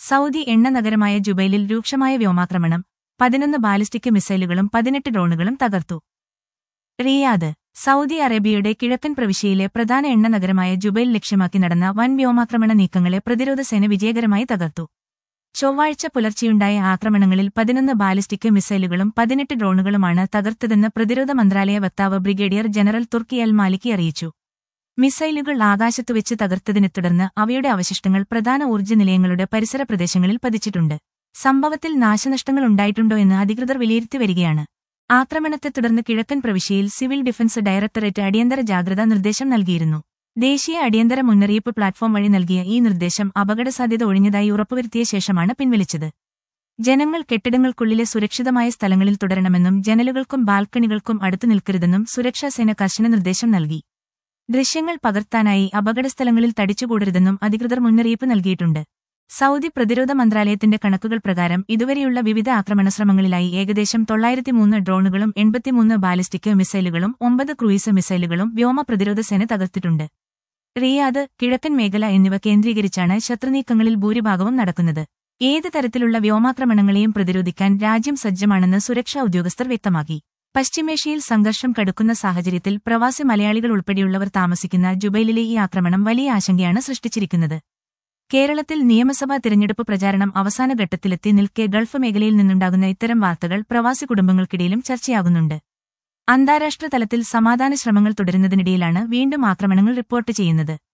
Saudi എണ്ണ നഗരമായ ജുബൈലിൽ രൂക്ഷമായ വ്യോമാക്രമണം പതിനൊന്ന് ബാലിസ്റ്റിക് മിസൈലുകളും പതിനെട്ട് ഡ്രോണുകളും തകർത്തു റിയാദ് സൗദി അറേബ്യയുടെ കിഴക്കൻ പ്രവിശ്യയിലെ പ്രധാന എണ്ണ നഗരമായ ജുബൈൽ ലക്ഷ്യമാക്കി നടന്ന വൻ വ്യോമാക്രമണ നീക്കങ്ങളെ പ്രതിരോധ സേന വിജയകരമായി തകർത്തു ചൊവ്വാഴ്ച പുലർച്ചെയുണ്ടായ ആക്രമണങ്ങളിൽ പതിനൊന്ന് ബാലിസ്റ്റിക് മിസൈലുകളും പതിനെട്ട് ഡ്രോണുകളുമാണ് തകർത്തതെന്ന് പ്രതിരോധ മന്ത്രാലയ വക്താവ് brigadier general Turki al Maliki അറിയിച്ചു മിസൈലുകൾ ആകാശത്തുവെച്ച് തകർത്തതിനെ തുടർന്ന് അവയുടെ അവശിഷ്ടങ്ങൾ പ്രധാന ഊർജ്ജ നിലയങ്ങളുടെ പരിസര പ്രദേശങ്ങളിൽ പതിച്ചിട്ടുണ്ട് സംഭവത്തിൽ നാശനഷ്ടങ്ങൾ ഉണ്ടായിട്ടുണ്ടോ എന്ന് അധികൃതർ വിലയിരുത്തി വരികയാണ് ആക്രമണത്തെ തുടർന്ന് കിഴക്കൻ പ്രവിശ്യയിൽ സിവിൽ ഡിഫൻസ് ഡയറക്ടറേറ്റ് അടിയന്തര ജാഗ്രതാ നിർദ്ദേശം നൽകിയിരുന്നു ദേശീയ അടിയന്തര മുന്നറിയിപ്പ് പ്ലാറ്റ്ഫോം വഴി നൽകിയ ഈ നിർദ്ദേശം അപകടസാധ്യത ഒഴിഞ്ഞതായി ഉറപ്പുവരുത്തിയ ശേഷമാണ് പിൻവലിച്ചത് ജനങ്ങൾ കെട്ടിടങ്ങൾക്കുള്ളിലെ സുരക്ഷിതമായ സ്ഥലങ്ങളിൽ തുടരണമെന്നും ജനലുകൾക്കും ബാൽക്കണികൾക്കും അടുത്തു നിൽക്കരുതെന്നും സുരക്ഷാസേന കർശന നിർദ്ദേശം നൽകി ദൃശ്യങ്ങൾ പകർത്താനായി അപകടസ്ഥലങ്ങളിൽ തടിച്ചുകൂടരുതെന്നും അധികൃതർ മുന്നറിയിപ്പ് നൽകിയിട്ടുണ്ട് സൗദി പ്രതിരോധ മന്ത്രാലയത്തിന്റെ കണക്കുകൾ പ്രകാരം ഇതുവരെയുള്ള വിവിധ ആക്രമണശ്രമങ്ങളിലായി ഏകദേശം തൊള്ളായിരത്തിമൂന്ന് ഡ്രോണുകളും എൺപത്തിമൂന്ന് ബാലിസ്റ്റിക് മിസൈലുകളും ഒമ്പത് ക്രൂയിസ് മിസൈലുകളും വ്യോമ പ്രതിരോധ സേന തകർത്തിട്ടുണ്ട് റിയാദ് കിഴക്കൻ മേഖല എന്നിവ കേന്ദ്രീകരിച്ചാണ് ശത്രുനീക്കങ്ങളിൽ ഭൂരിഭാഗവും നടക്കുന്നത് ഏത് തരത്തിലുള്ള വ്യോമാക്രമണങ്ങളെയും പ്രതിരോധിക്കാൻ രാജ്യം സജ്ജമാണെന്ന് സുരക്ഷാ ഉദ്യോഗസ്ഥർ വ്യക്തമാക്കി പശ്ചിമേഷ്യയിൽ സംഘർഷം കടുക്കുന്ന സാഹചര്യത്തിൽ പ്രവാസി മലയാളികൾ ഉൾപ്പെടെയുള്ളവർ താമസിക്കുന്ന ജുബൈലിലെ ഈ ആക്രമണം വലിയ ആശങ്കയാണ് സൃഷ്ടിച്ചിരിക്കുന്നത് കേരളത്തിൽ നിയമസഭാ തിരഞ്ഞെടുപ്പ് പ്രചാരണം അവസാന ഘട്ടത്തിലെത്തി നിൽക്കെ ഗൾഫ് മേഖലയിൽ നിന്നുണ്ടാകുന്ന ഇത്തരം വാർത്തകൾ പ്രവാസി കുടുംബങ്ങൾക്കിടയിലും ചർച്ചയാകുന്നുണ്ട് അന്താരാഷ്ട്ര തലത്തിൽ സമാധാന ശ്രമങ്ങൾ തുടരുന്നതിനിടയിലാണ് വീണ്ടും ആക്രമണങ്ങൾ റിപ്പോർട്ട് ചെയ്യുന്നത്